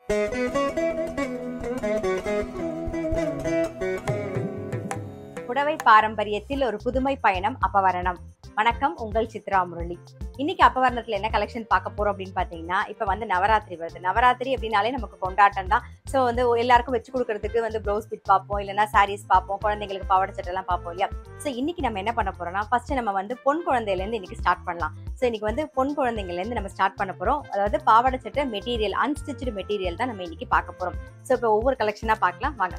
புடவை பாரம்பரியத்தில் ஒரு புதுமை பயணம் அப்பவரணம் வணக்கம் உங்கள் சித்ரா முரளி இன்னைக்கு அப்பவரணத்துல என்ன கலெக்ஷன் பார்க்க போறோம் அப்படின்னு பாத்தீங்கன்னா இப்ப வந்து நவராத்திரி வருது நவராத்திரி அப்படின்னாலே நமக்கு கொண்டாட்டம் தான் ஸோ வந்து எல்லாருக்கும் வச்சு கொடுக்கறதுக்கு வந்து ப்ளவுஸ் பிட் பார்ப்போம் இல்லைன்னா சாரீஸ் பார்ப்போம் குழந்தைங்களுக்கு பாவாடை சட்டை எல்லாம் பார்ப்போம் இல்லையா ஸோ இன்னைக்கு நம்ம என்ன பண்ண போறோம்னா ஃபர்ஸ்ட் நம்ம வந்து பொன் குழந்தையிலேருந்து இன்னைக்கு ஸ்டார்ட் பண்ணலாம் ஸோ இன்னைக்கு வந்து பொன் குழந்தைங்கலேருந்து நம்ம ஸ்டார்ட் பண்ண போறோம் அதாவது பாவாடை சட்டை மெட்டீரியல் அன்ஸ்டிச்சு மெட்டீரியல் தான் நம்ம இன்னைக்கு பார்க்க போறோம் ஸோ இப்போ ஒவ்வொரு கலெக்ஷனா பார்க்கலாம் வாங்க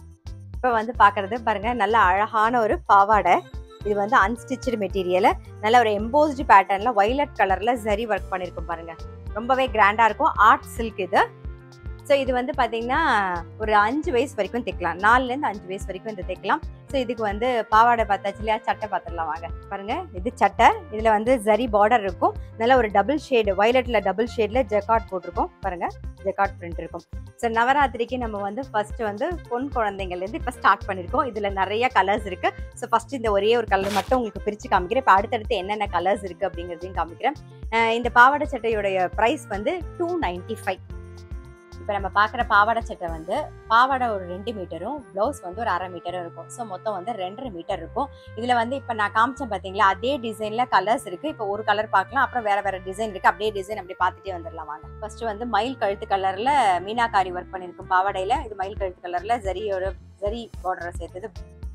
இப்போ வந்து பார்க்கறது பாருங்க நல்ல அழகான ஒரு பாவாடை இது வந்து அன்ஸ்டிச்சு மெட்டீரியல் நல்ல ஒரு எம்போஸ்டு பேட்டர்ன்ல வயலட் கலர்ல ஜரி ஒர்க் பண்ணியிருக்கும் பாருங்க ரொம்பவே கிராண்டா இருக்கும் ஆர்ட் சில்க் இது ஸோ இது வந்து பார்த்தீங்கன்னா ஒரு அஞ்சு வயசு வரைக்கும் தைக்கலாம் நாலுலேருந்து அஞ்சு வயசு வரைக்கும் இந்த தைக்கலாம் ஸோ இதுக்கு வந்து பாவாடை பார்த்தாச்சு இல்லையா சட்டை பார்த்துடலாம் வாங்க பாருங்க இது சட்டை இதில் வந்து ஜரி பார்டர் இருக்கும் நல்ல ஒரு டபுள் ஷேடு வயலட்டில் டபுள் ஷேடில் ஜெக்காட் போட்டிருக்கோம் பாருங்க ஜெக்காட் பிரிண்ட் இருக்கும் ஸோ நவராத்திரிக்கு நம்ம வந்து ஃபர்ஸ்ட் வந்து பொன் குழந்தைங்கள்லேருந்து இப்போ ஸ்டார்ட் பண்ணியிருக்கோம் இதில் நிறைய கலர்ஸ் இருக்கு ஸோ ஃபர்ஸ்ட் இந்த ஒரே ஒரு கலர் மட்டும் உங்களுக்கு பிரித்து காமிக்கிறேன் இப்போ அடுத்தடுத்து என்னென்ன கலர்ஸ் இருக்கு அப்படிங்கிறதையும் காமிக்கிறேன் அஹ் இந்த பாவாடை சட்டையுடைய ப்ரைஸ் வந்து டூ நைன்டி ஃபைவ் இப்போ நம்ம பார்க்குற பாவாடை சட்டை வந்து பாவாடை ஒரு ரெண்டு மீட்டரும் ப்ளவுஸ் வந்து ஒரு அரை மீட்டரும் இருக்கும் ஸோ மொத்தம் வந்து ரெண்டரை மீட்டர் இருக்கும் இதில் வந்து இப்போ நான் காமிச்சேன் பார்த்தீங்களா அதே டிசைனில் கலர்ஸ் இருக்குது இப்போ ஒரு கலர் பார்க்கலாம் அப்புறம் வேறு வேறு டிசைன் இருக்குது அப்படியே டிசைன் அப்படி பார்த்துட்டே வந்துடலாம் வாங்க ஃபர்ஸ்ட் வந்து மயில் கழுத்து கலரில் மீனாக்காரி ஒர்க் பண்ணியிருக்கும் பாவாடையில் இது மயில் கழுத்து கலரில் ஜரியோட ஜரி பார்டரை சேர்த்தது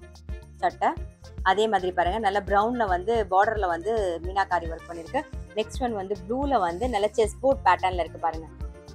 சட்டை அதே மாதிரி பாருங்க நல்ல ப்ரௌனில் வந்து பார்டரில் வந்து மீனாக்காரி ஒர்க் பண்ணியிருக்கு நெக்ஸ்ட் ஒன் வந்து ப்ளூவில் வந்து நல்ல செஸ் போர்ட் பேட்டர்னில் இருக்குது பாருங்க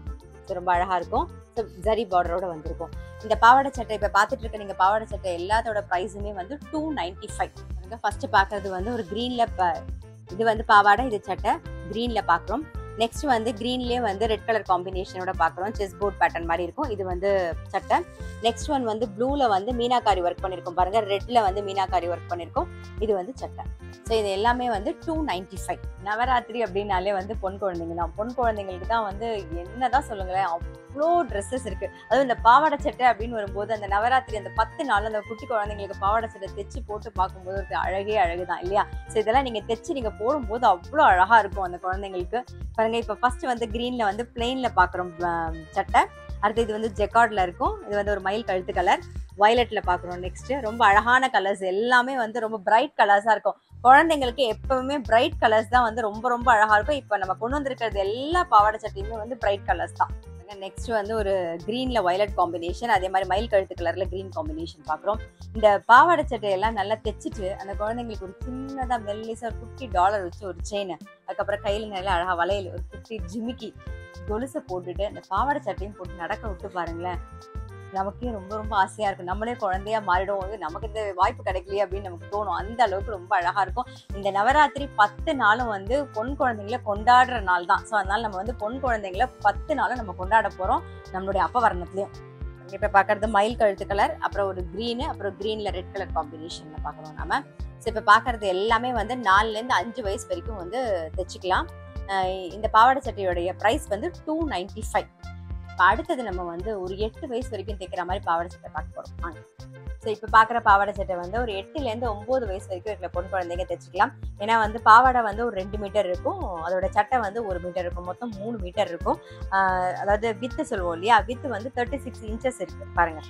ஸோ ரொம்ப அழகாக இருக்கும் ஸோ ஜரி பார்டரோட வந்திருக்கும் இந்த பாவாடை சட்டை இப்போ பார்த்துட்டு இருக்க நீங்கள் பாவாடை சட்டை எல்லாத்தோட ப்ரைஸுமே வந்து டூ நைன்ட்டி ஃபைவ் ஃபஸ்ட்டு பார்க்குறது வந்து ஒரு க்ரீனில் இது வந்து பாவாடை இது சட்டை க்ரீனில் பார்க்குறோம் நெக்ஸ்ட் வந்து க்ரீன்லேயே வந்து ரெட் கலர் காம்பினேஷனோட பார்க்குறோம் செஸ் போர்ட் பேட்டர்ன் மாதிரி இருக்கும் இது வந்து சட்டை நெக்ஸ்ட் ஒன் வந்து ப்ளூவில் வந்து மீனாக்காரி ஒர்க் பண்ணியிருக்கோம் பாருங்க ரெட்டில் வந்து மீனாக்காரி ஒர்க் பண்ணியிருக்கோம் இது வந்து சட்டை ஸோ இது எல்லாமே வந்து டூ நைன்ட்டி ஃபைவ் நவராத்திரி அப்படின்னாலே வந்து பொன் குழந்தைங்க தான் பொன் குழந்தைங்களுக்கு தான் வந்து என்னதான் சொல்லுங்களேன் அவ்வளோ ட்ரெஸ்ஸஸ் இருக்கு அதுவும் இந்த பாவாடை சட்டை அப்படின்னு வரும்போது அந்த நவராத்திரி அந்த பத்து நாள் அந்த குட்டி குழந்தைங்களுக்கு பாவாடை சட்டை தைச்சு போட்டு பார்க்கும்போது ஒரு அழகே அழகு தான் இல்லையா ஸோ இதெல்லாம் நீங்கள் தைச்சு நீங்கள் போடும்போது அவ்வளோ அழகாக இருக்கும் அந்த குழந்தைங்களுக்கு பாருங்க இப்போ ஃபர்ஸ்ட் வந்து க்ரீனில் வந்து பிளெயினில் பார்க்குறோம் சட்டை அடுத்து இது வந்து ஜெக்கார்டில் இருக்கும் இது வந்து ஒரு மயில் கழுத்து கலர் வயலட்டில் பார்க்குறோம் நெக்ஸ்ட் ரொம்ப அழகான கலர்ஸ் எல்லாமே வந்து ரொம்ப பிரைட் கலர்ஸாக இருக்கும் குழந்தைங்களுக்கு எப்பவுமே பிரைட் கலர்ஸ் தான் வந்து ரொம்ப ரொம்ப அழகாக இருக்கும் இப்போ நம்ம கொண்டு வந்திருக்கிறது எல்லா பாவாடை சட்டையுமே வந்து பிரைட் கலர்ஸ் தான் நெக்ஸ்ட் வந்து ஒரு க்ரீனில் வயலட் காம்பினேஷன் அதே மாதிரி மயில் கழுத்து கலரில் க்ரீன் காம்பினேஷன் பார்க்குறோம் இந்த பாவாடை சட்டையெல்லாம் நல்லா தைச்சிட்டு அந்த குழந்தைங்களுக்கு ஒரு சின்னதாக மெல்லிசா குட்டி டாலர் வச்சு ஒரு செயின் அதுக்கப்புறம் கையில் நல்லா அழகாக வளையல் ஒரு குட்டி ஜிமிக்கி கொலுசை போட்டுட்டு அந்த பாவாடை சட்டையும் போட்டு நடக்க விட்டு பாருங்களேன் நமக்கே ரொம்ப ரொம்ப ஆசையா இருக்கும் நம்மளே குழந்தையா மாறிடும் போது நமக்கு இந்த வாய்ப்பு கிடைக்கலையே அப்படின்னு நமக்கு தோணும் அந்த அளவுக்கு ரொம்ப அழகா இருக்கும் இந்த நவராத்திரி பத்து நாளும் வந்து பொன் குழந்தைங்கள கொண்டாடுற நாள் தான் ஸோ அதனால நம்ம வந்து பொன் குழந்தைங்கள பத்து நாளும் நம்ம கொண்டாட போறோம் நம்மளுடைய அப்பவரணத்துலயும் இப்போ பார்க்கறது மயில் கழுத்து கலர் அப்புறம் ஒரு க்ரீனு அப்புறம் க்ரீனில் ரெட் கலர் காம்பினேஷனில் பார்க்குறோம் நம்ம ஸோ இப்போ பார்க்கறது எல்லாமே வந்து நாலுலேருந்து அஞ்சு வயசு வரைக்கும் வந்து தைச்சிக்கலாம் இந்த பாவாடை சட்டையோடைய ப்ரைஸ் வந்து டூ நைன்டி ஃபைவ் இப்போ அடுத்தது நம்ம வந்து ஒரு எட்டு வயசு வரைக்கும் தைக்கிற மாதிரி பாவாடை சட்டை பார்க்க போகிறோம் வாங்க ஸோ இப்போ பார்க்குற பாவாடை சட்டை வந்து ஒரு எட்டுலேருந்து ஒம்பது வயசு வரைக்கும் இருக்கிற பொன் குழந்தைங்க தைச்சிக்கலாம் ஏன்னா வந்து பாவாடை வந்து ஒரு ரெண்டு மீட்டர் இருக்கும் அதோட சட்டை வந்து ஒரு மீட்டர் இருக்கும் மொத்தம் மூணு மீட்டர் இருக்கும் அதாவது வித்து சொல்லுவோம் இல்லையா வித்து வந்து தேர்ட்டி சிக்ஸ் இன்ச்சஸ் இருக்கு பாருங்க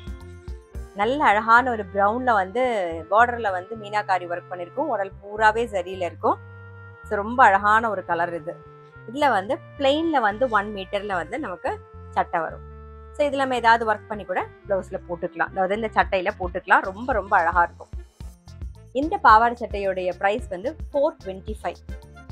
நல்ல அழகான ஒரு ப்ரௌனில் வந்து பார்டரில் வந்து மீனாக்காரி ஒர்க் பண்ணியிருக்கும் உடல் பூராவே சரியில் இருக்கும் ஸோ ரொம்ப அழகான ஒரு கலர் இது இதில் வந்து பிளெயினில் வந்து ஒன் மீட்டரில் வந்து நமக்கு சட்டை வரும் ஸோ இதில் நம்ம ஏதாவது ஒர்க் பண்ணி கூட ப்ளவுஸில் போட்டுக்கலாம் அதாவது இந்த சட்டையில் போட்டுக்கலாம் ரொம்ப ரொம்ப அழகாக இருக்கும் இந்த பாவாடை சட்டையோடைய ப்ரைஸ் வந்து ஃபோர் டுவெண்ட்டி ஃபைவ்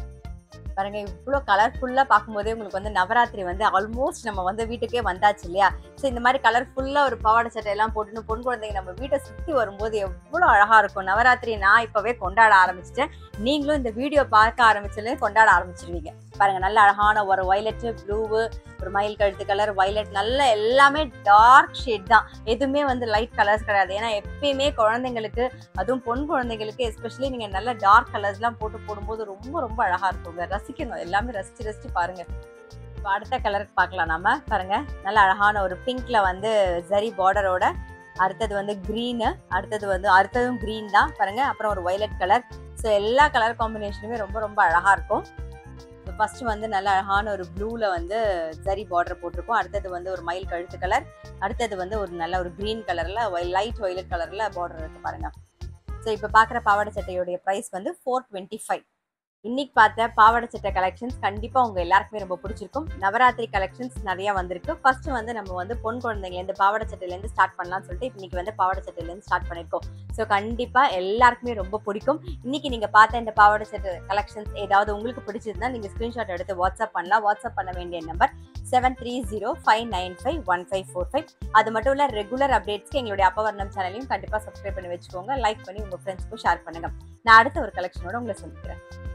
பாருங்க இவ்வளோ கலர்ஃபுல்லாக பார்க்கும்போதே உங்களுக்கு வந்து நவராத்திரி வந்து ஆல்மோஸ்ட் நம்ம வந்து வீட்டுக்கே வந்தாச்சு இல்லையா ஸோ இந்த மாதிரி கலர்ஃபுல்லாக ஒரு பாவாடை சட்டையெல்லாம் போட்டுன்னு பொன் குழந்தைங்க நம்ம வீட்டை சுற்றி வரும்போது எவ்வளோ அழகாக இருக்கும் நவராத்திரி நான் இப்போவே கொண்டாட ஆரம்பிச்சிட்டேன் நீங்களும் இந்த வீடியோ பார்க்க ஆரம்பிச்சதுலேயே கொண்டாட ஆரம்பிச்சிருவீங்க பாருங்க நல்ல அழகான ஒரு வயலட்டு ப்ளூவு ஒரு மயில் கழுத்து கலர் வயலட் நல்ல எல்லாமே டார்க் ஷேட் தான் எதுவுமே வந்து லைட் கலர்ஸ் கிடையாது ஏன்னா எப்பயுமே குழந்தைங்களுக்கு அதுவும் பொன் குழந்தைங்களுக்கு எஸ்பெஷலி நீங்கள் நல்ல டார்க் கலர்ஸ்லாம் போட்டு போடும்போது ரொம்ப ரொம்ப அழகாக இருக்குங்க ரசிக்கணும் எல்லாமே ரசிச்சு ரசிச்சு பாருங்க இப்போ அடுத்த கலர் பார்க்கலாம் நம்ம பாருங்க நல்ல அழகான ஒரு பிங்க்ல வந்து ஜரி பார்டரோட அடுத்தது வந்து க்ரீனு அடுத்தது வந்து அடுத்ததும் க்ரீன் தான் பாருங்க அப்புறம் ஒரு வயலட் கலர் ஸோ எல்லா கலர் காம்பினேஷனுமே ரொம்ப ரொம்ப அழகா இருக்கும் ஃபர்ஸ்ட் வந்து நல்ல அழகான ஒரு ப்ளூல வந்து ஜரி பார்டர் போட்டிருக்கோம் அடுத்தது வந்து ஒரு மயில் கழுத்து கலர் அடுத்தது வந்து ஒரு நல்ல ஒரு கிரீன் கலர்ல லைட் வயலட் கலர்ல பார்டர் இருக்கு பாருங்க ஸோ இப்போ பார்க்குற பாவாடை சட்டையோடைய ப்ரைஸ் வந்து ஃபோர் டுவெண்ட்டி ஃபைவ் இன்னைக்கு பார்த்த பாவாடை சட்டை கலெக்ஷன்ஸ் கண்டிப்பா உங்க எல்லாருக்குமே ரொம்ப பிடிச்சிருக்கும் நவராத்திரி கலெக்ஷன்ஸ் நிறைய வந்திருக்கு ஃபர்ஸ்ட் வந்து நம்ம வந்து பொன் குழந்தைங்கலேருந்து பாவாடை சட்டையிலேருந்து ஸ்டார்ட் பண்ணலாம்னு சொல்லிட்டு இன்னைக்கு வந்து பாவாடை சட்டையிலேருந்து ஸ்டார்ட் பண்ணியிருக்கோம் ஸோ கண்டிப்பா எல்லாருக்குமே ரொம்ப பிடிக்கும் இன்னைக்கு நீங்க பார்த்த இந்த பாவாடை சட்டை கலெக்ஷன்ஸ் ஏதாவது உங்களுக்கு பிடிச்சிருந்தா நீங்க ஸ்கிரீன்ஷாட் எடுத்து வாட்ஸ்அப் பண்ணலாம் வாட்ஸ்அப் பண்ண வேண்டிய number seven three zero five nine five one five four five அது மட்டும் இல்ல ரெகுலர் அப்டேட்ஸ்க்கு எங்களுடைய அப்பவர்ணம் சேனலையும் கண்டிப்பா சப்ஸ்கிரைப் பண்ணி வச்சுக்கோங்க லைக் பண்ணி உங்க ஃப்ரெண்ட்ஸ்க்கும் ஷேர் பண்ணுங்க நான் அடுத்த ஒரு கலெக்ஷனோட உங்களை சந்திக்கிறேன்